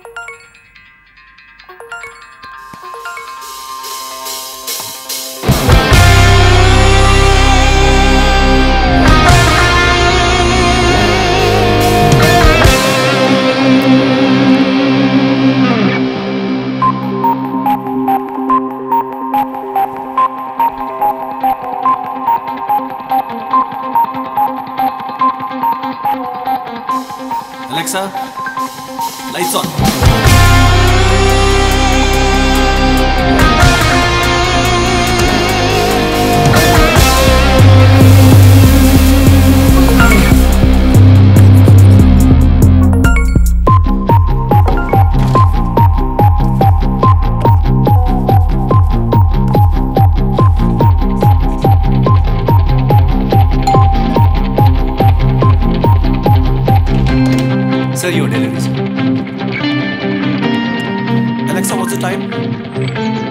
Alexa lights on Sir, your delivery, sir. Alexa, what's the time?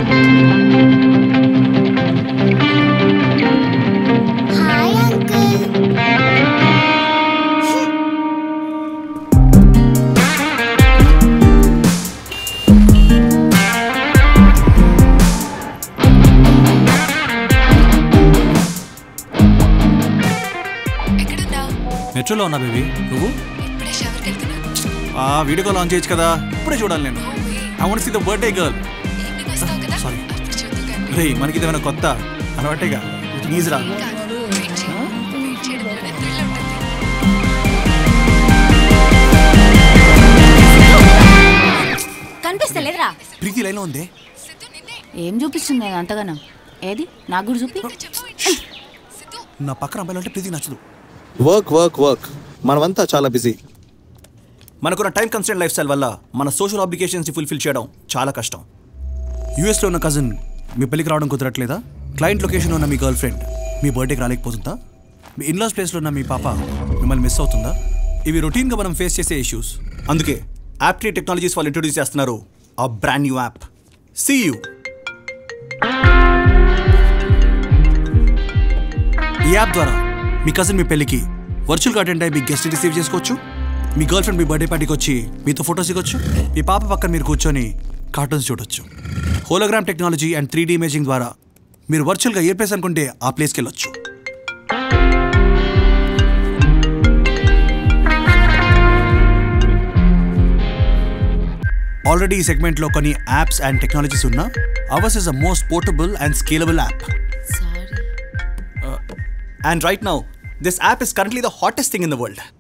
Hi uncle ఎక్కడున్నావు మెట్రోలో ఉన్నా baby నువ్వు ఇప్పుడే షవర్కి వెళ్తున్నాను ఆ వీడియో కాల్ ఆన్ చేయొచ్చు కదా ఇప్పుడే చూడాలి నేను I want see the birthday girl evening వస్తావు కదా సారీ అప్పుడు చూద్దాం కానీ రే మనకి ఇదేమైనా కొత్త అలవాటేగా ప్లీజ్ రా కాదు వెయిట్ చేయి వెయిట్ చేయడంలోనే థ్రిల్ ఉంటుంది కనిపిస్తలేదురా ప్రీతి లైన్లో ఉంది సిద్ధు నిన్నే ఏం చూపిస్తుంది అది అంతగానం ఏది నాకు కూడా చూపి చెప్పు సిద్ధు నా పక్కన అబ్బాయిలు అంటే ప్రీతి నచ్చదు వర్క్ వర్క్ వర్క్ మనమంతా చాలా బిజీ మనకున్న టైం కన్స్టెంట్ లైఫ్ స్టైల్ వల్ల మన సోషల్ ఆబ్లికేషన్స్ని ఫుల్ఫిల్ చేయడం చాలా కష్టం యూఎస్లో ఉన్న కజిన్ మీ పెళ్ళికి రావడం కుదరట్లేదా క్లయింట్ లొకేషన్లో ఉన్న మీ గర్ల్ ఫ్రెండ్ మీ బర్త్డేకి రాలేకపోతుందా మీ ఇన్లాస్ ప్లేస్లో ఉన్న మీ పాప మిమ్మల్ని మిస్ అవుతుందా ఇవి రొటీన్గా మనం ఫేస్ చేసే ఇష్యూస్ అందుకే యాప్ట్రీ టెక్నాలజీస్ వాళ్ళు ఇంట్రొడ్యూస్ చేస్తున్నారు ఆ బ్రాండ్ న్యూ యాప్ యూ ఈ యాప్ ద్వారా మీ కజిన్ మీ పెళ్ళికి వర్చువల్గా అటెండ్ అయ్యి మీ గెస్ట్ రిసీవ్ చేసుకోవచ్చు మీ గర్ల్ ఫ్రెండ్ మీ బర్త్డే పార్టీకి వచ్చి మీతో ఫొటోస్ ఇవ్వచ్చు మీ పాప పక్కన మీరు కూర్చొని కార్టూన్స్ చూడొచ్చు hologram technology and three imaging ద్వారా మీరు వర్చువల్గా ఏ ప్లేస్ అనుకుంటే ఆ ప్లేస్కి వెళ్ళొచ్చు ఆల్రెడీ ఈ సెగ్మెంట్లో కొన్ని యాప్స్ అండ్ టెక్నాలజీస్ ఉన్నా ours is a most portable and scalable app sorry And right now, this app is currently the hottest thing in the world.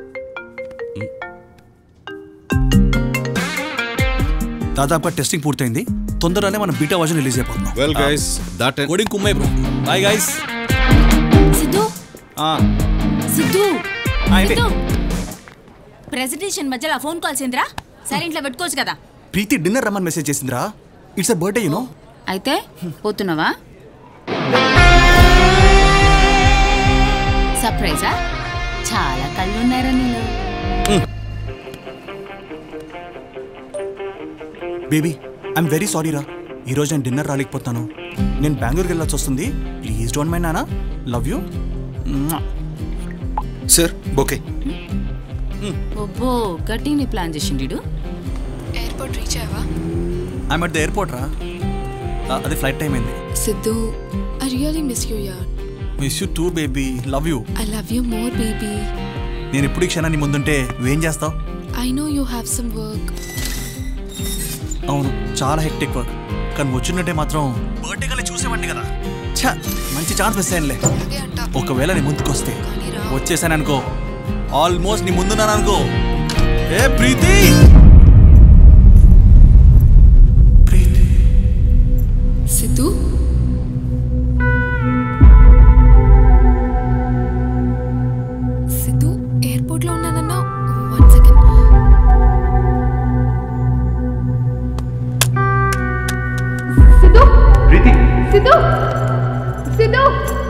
దాదాపుగా టెస్టింగ్ పూర్తయింది తొందరలోనే మనం బీటా వర్జన్ రిలీజ్ అయిపోతున్నాం వెల్ గైస్ దట్ కోడింగ్ కుమ్మై bro bye guys Siddhu Siddhu Siddhu presentation మధ్యలో phone calls ఏందిరా సైలెంట్లో పెట్టుకోవచ్చు కదా ప్రీతి డిన్నర్ రమ్మని మెసేజ్ చేసిందిరా ఇట్స్ అ బర్త్డే యూనో అయితే పోతున్నావా సర్ప్రైజా చాలా కళ్ళు ఉన్నారా నీళ్ళు బేబీ ఐఎమ్ వెరీ సారీ రా ఈరోజు నేను డిన్నర్ రాలేకపోతాను నేను బెంగళూరుకి వెళ్ళాల్సి వస్తుంది ప్లీజ్ డోంట్ మైండ్ నానా లవ్ యూ సార్ ఓకే ఒబ్బో గట్టిని ప్లాన్ చేసిండు ఎయిర్పోర్ట్ రీచ్ అయ్యావా ఐఎమ్ అట్ ద ఎయిర్పోర్ట్ రా ఆ, అదే ఫ్లైట్ టైం అయింది Siddhu I really miss you యార్ miss you too baby love you I love you more baby నేను ఎప్పుడు ఈ క్షణాన్ని ముందుంటే నువ్వేం చేస్తావు I know you have some work అవును చాలా హెక్టిక్ వర్క్ కానీ వచ్చినట్టే మాత్రం బర్త్డే కల్లా చూసేవాడిని కదా ఛా మంచి ఛాన్స్ మిస్ అయ్యానులే అలాగే అంటా ఒకవేళ నీ ముందుకు వస్తే కానీ రా వచ్చేసాను అనుకో ఆల్మోస్ట్ నీ ముందున్నాను అనుకో ఏ ప్రీతి ప్రీతి సిద్ధు సిద్ధు ఎయిర్పోర్ట్ లో ఉన్నానన్నా వన్ సెకండ్ సిద్ధు సిద్ధు సిద్ధు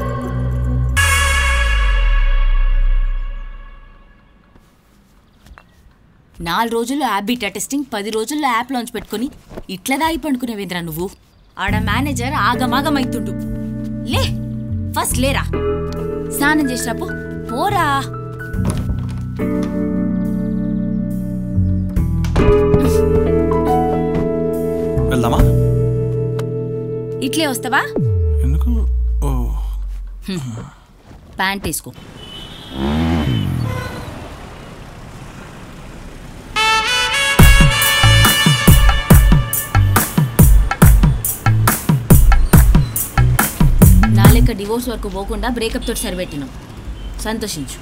నాలుగు రోజుల్లో యాప్ బీటా టెస్టింగ్ పది రోజుల్లో యాప్ లాంచ్ పెట్టుకొని ఇట్లా దాగి పండుకునేవేంద్రా నువ్వు ఆడ మేనేజర్ ఆగమాగమైతుండు లే ఫస్ట్ లేరా స్నానం చేసినప్పు పోరా వెళ్దామా ఇట్లే వస్తావా ఎందుకు ఓ ప్యాంట్ వేసుకో నా లెక్క డివోర్స్ వరకు పోకుండా బ్రేకప్ తోటి సరిపెట్టినాం సంతోషించు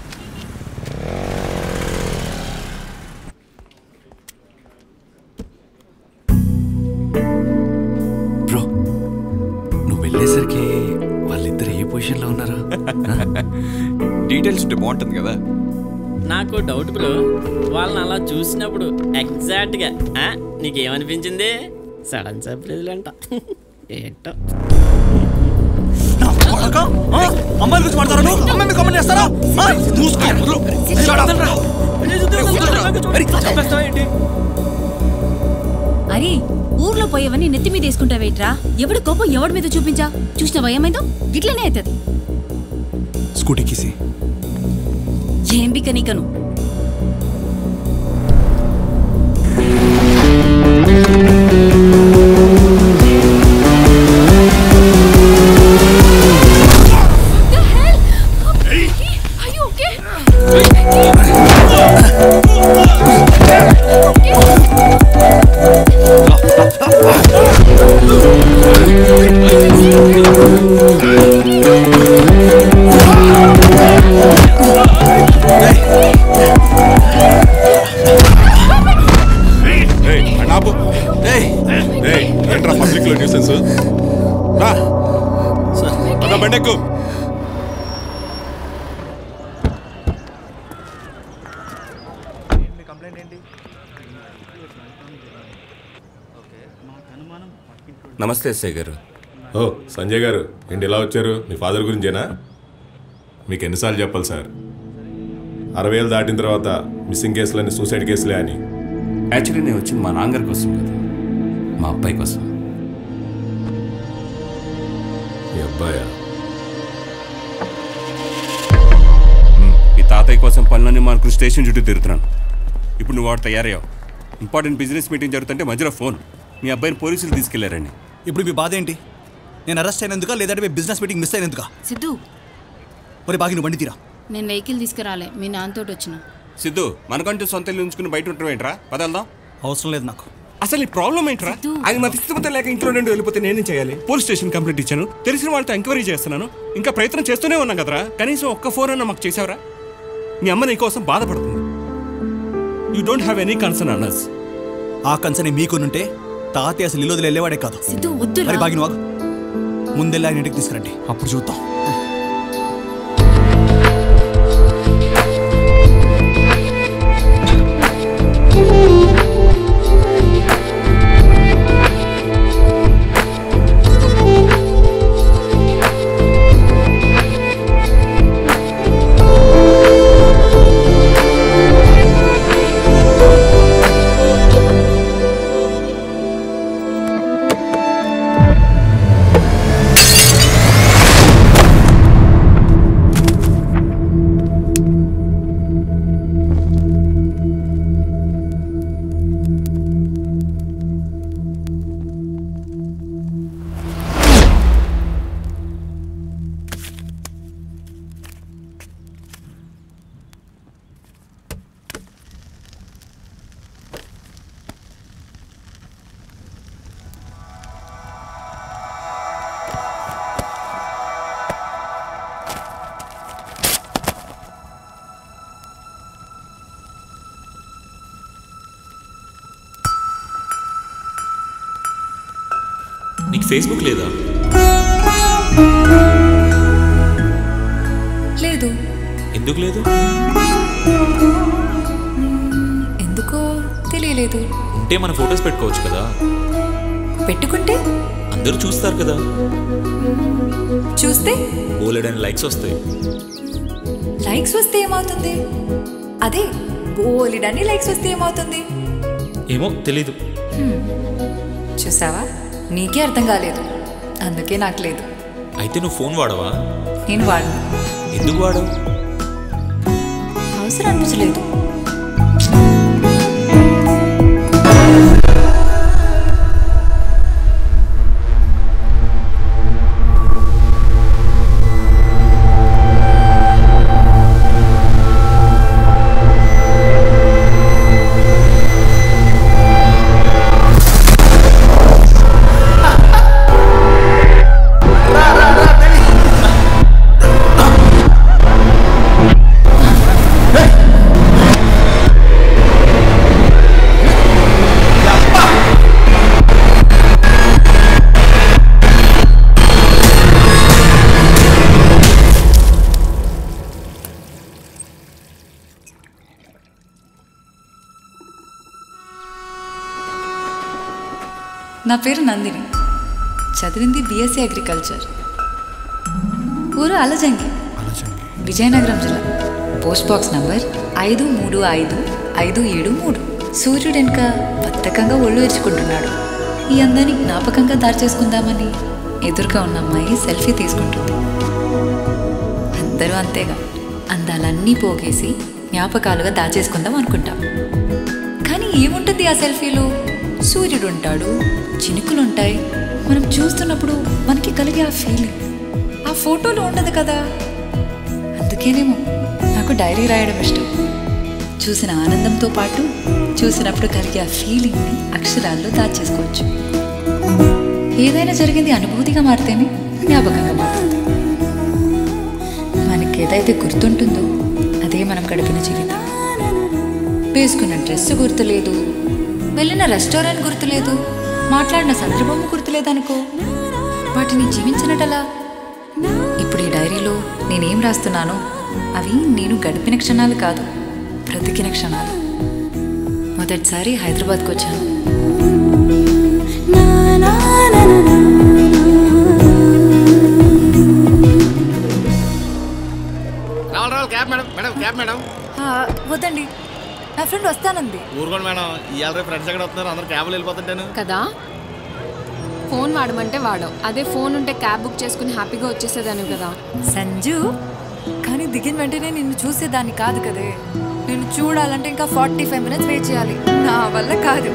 బ్రో నువ్వు వెళ్ళేసరికి వాళ్ళిద్దరు ఏ పొజిషన్లో ఉన్నారా డీటెయిల్స్ ఉంటే బాగుంటుంది కదా నాకు డౌట్ బ్రో వాళ్ళని అలా చూసినప్పుడు ఎగ్జాక్ట్గా ఆ, నీకేమనిపించింది సడన్ సర్ప్రైజ్లు అంట ఏంటో అమ్మాయి గురించి మాట్లాడారు నువ్వు అమ్మాయి కామెంట్ చేస్తారా ఆ, మూసుకో. Shut up. అరే ఊర్లో పోయేవని నెత్తి మీద వేసుకుంటావేట్రా ఎవడి కోపం ఎవడి మీద చూపించా చూసిన భయమైందో గిట్లనే అవుతుంది స్కూటీ కీసి ఏం బిక్క నీకను Are you okay? ఏంట్రా పబ్లిక్ లో న్యూసెన్స్ రా పద బండెక్కు నమస్తే ఎస్ఐ గారు ఓ సంజయ్ గారు ఏంటి ఇలా వచ్చారు మీ ఫాదర్ గురించేనా మీకు ఎన్నిసార్లు చెప్పాలి సార్ అరవై ఏళ్ళు దాటిన తర్వాత మిస్సింగ్ కేసులని సూసైడ్ కేసులే అని యాక్చువల్లీ నేను వచ్చింది మా నాన్నగారి కోసం కదా మా అబ్బాయి కోసం మీ అబ్బాయా ఈ తాతయ్య కోసం పనులన్నీ మానుకుని స్టేషన్ చుట్టూ తిరుగుతున్నాను ఇప్పుడు నువ్వు వాడు తయారయ్యావు ఇంపార్టెంట్ బిజినెస్ మీటింగ్ జరుగుతుంటే మధ్యలో ఫోన్ మీ అబ్బాయిని పోలీసులు తీసుకెళ్లారండి ఇప్పుడు మీ బాధ ఏంటి నేను అరెస్ట్ అయినందుకా లేదంటే మీ బిజినెస్ మీటింగ్ మిస్ అయినందుకా సిద్ధు మరి బాగి నువ్వు బండి తీరా నేను వెహికల్ తీసుకురాలే మీ నాన్నతోటి వచ్చిన సిద్ధు మనకంటూ సొంత ఇల్లు ఉంచుకుని బయట ఉంటాం ఏంట్రా పదల్దాం అవసరం లేదు నాకు అసలు ఈ ప్రాబ్లం ఏంట్రా సిద్ధు. ఆయన మతి స్థితిమత లేక ఇంట్లో నుండి వెళ్ళిపోతే నేనేం చేయాలి పోలీస్ స్టేషన్ కంప్లైంట్ ఇచ్చాను తెలిసిన వాళ్ళతో ఎంక్వైరీ చేస్తున్నాను ఇంకా ప్రయత్నం చేస్తూనే ఉన్నాం కదరా కనీసం ఒక్క ఫోన్ అన్న మాకు చేసావరా మీ అమ్మ నీ కోసం బాధపడుతుంది you don't have any concern అన్నస్ ఆ కన్సర్న్ మీకునుంటే తాతయ్య అసలు ఇల్లు వదిలి వెళ్ళేవాడే కాదు సిద్ధు వద్దు మరి బాగి నువ్వు ఆగు. ముందెళ్ళి ఆయన ఇంటికి తీసుకురండి అప్పుడు చూద్దాం నీకు ఫేస్బుక్ లేదా లేదు ఎందుకు లేదు ఎందుకో తెలియలేదు ఉంటే మన ఫొటోస్ పెట్టుకోవచ్చు కదా పెట్టుకుంటే అందరూ చూస్తారు కదా చూస్తే బోలెడని లైక్స్ వస్తాయి లైక్స్ వస్తే ఏమవుతుంది అదే బోలిడని లైక్స్ వస్తే ఏమవుతుంది ఏమో తెలీదు చూసావా నీకే అర్థం కాలేదు అందుకే నాకు లేదు అయితే నువ్వు ఫోన్ వాడవా నేను వాడను ఎందుకు వాడవు అవసరం అనిపించలేదు నా పేరు నందిని చదివింది బీఎస్సీ అగ్రికల్చర్ ఊరు అలజంగి విజయనగరం జిల్లా పోస్ట్ బాక్స్ నంబర్ ఐదు మూడు ఐదు ఐదు ఏడు మూడు సూర్యుడు వెనుక బద్ధకంగా ఒళ్ళు ఎరుచుకుంటున్నాడు ఈ అందాన్ని జ్ఞాపకంగా దాచేసుకుందామని ఎదురుగా ఉన్న అమ్మాయి సెల్ఫీ తీసుకుంటుంది అందరూ అంతేగా అందాలన్నీ పోగేసి జ్ఞాపకాలుగా దాచేసుకుందాం అనుకుంటాం కానీ ఏముంటుంది ఆ సెల్ఫీలో సూర్యుడు ఉంటాడు చినుకులు ఉంటాయి మనం చూస్తున్నప్పుడు మనకి కలిగే ఆ ఫీలింగ్ ఆ ఫోటోలో ఉండదు కదా అందుకేనేమో నాకు డైరీ రాయడం ఇష్టం చూసిన ఆనందంతో పాటు చూసినప్పుడు కలిగే ఆ ఫీలింగ్ని అక్షరాల్లో దాచేసుకోవచ్చు ఏదైనా జరిగింది అనుభూతిగా మారితేనే జ్ఞాపకంగా మారుతుంది మనకి ఏదైతే గుర్తుంటుందో అదే మనం గడిపిన జీవితం వేసుకున్న డ్రెస్ గుర్తులేదు వెళ్ళిన రెస్టారెంట్ గుర్తులేదు మాట్లాడిన సందర్భం గుర్తులేదనుకో వాటిని జీవించినటలా ఇప్పుడు ఈ డైరీలో నేనేం రాస్తున్నానో అవి నేను గడిపిన క్షణాలు కాదు బ్రతికిన క్షణాలు మొదటిసారి హైదరాబాద్కి వచ్చాను రావాలి రావాలి cab madam madam cab madam వద్దండి నా ఫ్రెండ్ వస్తానంది ఊరుకోండి మేడం ఇవాళ రేపు ఫ్రెండ్స్ ఎక్కడ వస్తున్నారు అందరు క్యాబ్లో వెళ్ళిపోతుంటాను కదా ఫోన్ వాడమంటే వాడవు అదే ఫోన్ ఉంటే క్యాబ్ బుక్ చేసుకుని హ్యాపీగా వచ్చేసేదాన్ని కదా సంజు కానీ దిగిన వెంటనే నిన్ను చూసేదాన్ని కాదు కదే నిన్ను చూడాలంటే ఇంకా ఫార్టీ ఫైవ్ మినిట్స్ వెయిట్ చేయాలి నా వల్ల కాదు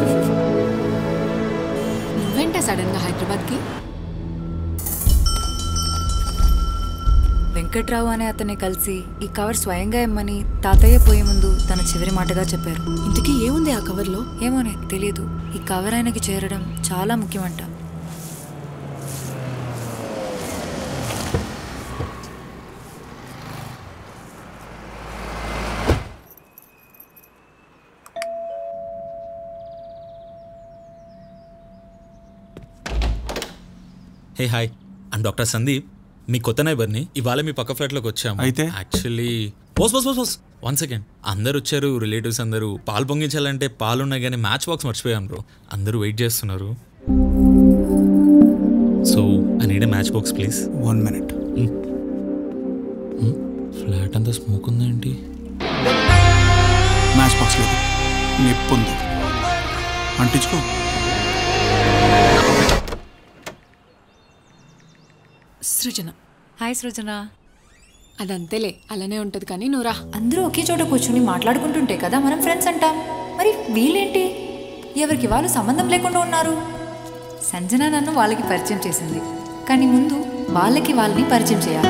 నువ్వేంటే సడన్గా హైదరాబాద్కి వెంకట్రావు అనే అతన్ని కలిసి ఈ కవర్ స్వయంగా ఇమ్మని తాతయ్య పోయే ముందు తన చివరి మాటగా చెప్పారు ఇంతకీ ఏముంది ఆ కవర్లో ఏమోనే తెలీదు ఈ కవర్ ఆయనకి చేరడం చాలా ముఖ్యమంట hey hi and doctor Sandeep మీ కొత్త నైబర్ని ఇవాళ మీ పక్క ఫ్లాట్లోకి వచ్చాము అయితే? యాక్చువల్లీ పోస్ పోస్ పోస్ పోస్ వన్ సెకండ్ అందరు వచ్చారు రిలేటివ్స్ అందరూ పాలు పొంగించాలంటే పాలు ఉన్నాయి కానీ మ్యాచ్ బాక్స్ మర్చిపోయాం బ్రో అందరూ వెయిట్ చేస్తున్నారు so I need match box please one minute flat అంతా స్మోక్ ఉందేంటి మ్యాచ్ బాక్స్ లేదు నిప్పు ఉంది అంటించుకో సృజన హాయ్ సృజన అదంతేలే అలానే ఉంటది కానీ నువ్వు రా అందరూ ఒకే చోట కూర్చుని మాట్లాడుకుంటుంటే కదా మనం ఫ్రెండ్స్ అంటాం మరి వీళ్ళేంటి ఎవరికి వాళ్ళు సంబంధం లేకుండా ఉన్నారు సంజన నన్ను వాళ్ళకి పరిచయం చేసింది కానీ ముందు వాళ్ళకి వాళ్ళని పరిచయం చేయాలి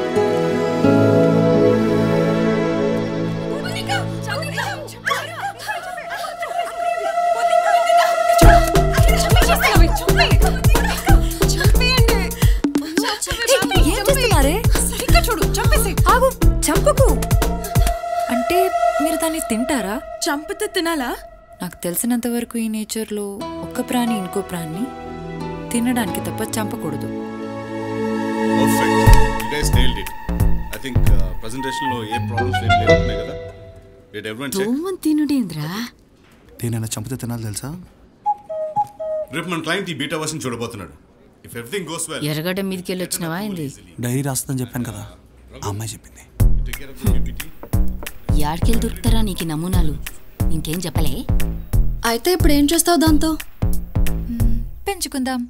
ఏం చేస్తున్నారే చూడు చంపేసి ఆగు చంపకు అంటే మీరు దాన్ని తింటారా చంపితే తినాలా నాకు తెలిసినంత వరకు ఈ నేచర్లో ఒక్క ప్రాణి ఇంకో ప్రాణిని తినడానికి తప్ప చంపకూడదు perfect you guys nailed it I think presentation లో ఏ ప్రాబ్లమ్స్ ఏం లేవున్నాయి కదా డిడ్ ఎవరీవన్ చెక్ దోమం తినుడేంద్రా దేనైనా చంపితే తినాలి తెలుసా రేపు మన క్లయింట్ ఈ బీటా వర్షన్ చూడబోతున్నాడు if everything goes well Erragadda మీదకి వెళ్ళి వచ్చినావా ఏంది డైరీ రాస్తుందని చెప్పాను కదా ఆ అమ్మాయి చెప్పింది take care of the PPT యాడికెళ్ళి దొరుకుతారా నీకు ఈ నమూనాలు ఇంకేం చెప్పలే అయితే ఇప్పుడు ఏం చేస్తావు దాంతో పెంచుకుందాం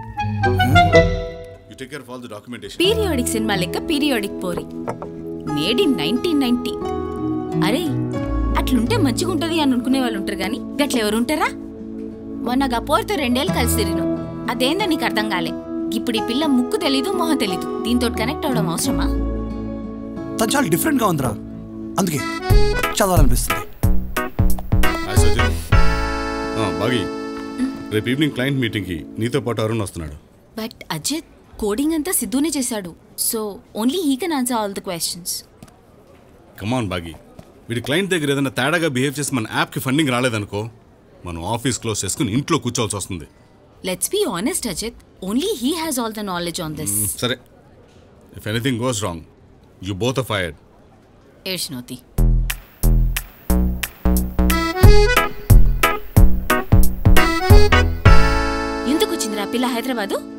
you take care of all the documentation periodic cinema లెక్క పీరియాడిక్ పోరి మేడ్ ఇన్ నైన్టీన్ నైన్టీ అరే అట్లుంటే మంచిగుంటది అని అనుకునే వాళ్ళు ఉంటారు కానీ గట్ల ఎవరు ఉంటారా మొన్న గా పోరితో రెండేళ్ళు కలిసి తిరిగినాం అదేందో నీకు అర్థం కాలే ఇప్పుడు ఈ పిల్ల ముక్కు తెలీదు మొహం తెలీదు దీంతో కనెక్ట్ అవడం అవసరమా తను చాలా డిఫరెంట్గా ఉందిరా అందుకే చదవాలనిపిస్తుంది హాయ్ సజ్జన్ బాగి రేపు ఈవినింగ్ క్లయింట్ మీటింగ్ కి నీతో పాటు అరుణ్ వస్తున్నాడు బట్ అజిత్ కోడింగ్ అంతా సిద్ధునే చేశాడు so only he can answer all the questions come on బాగి వీడి క్లయింట్ దగ్గర ఏదైనా తేడాగా బిహేవ్ చేసి మన యాప్కి ఫండింగ్ రాలేదనుకో మనం ఆఫీస్ క్లోజ్ చేసుకుని ఇంట్లో కూర్చోవాల్సి వస్తుంది let's be honest Ajith only he has all the knowledge on this సరే if anything goes wrong you both are fired ఏడ్చినోతి వచ్చిందిరా పిల్ల హైదరాబాదు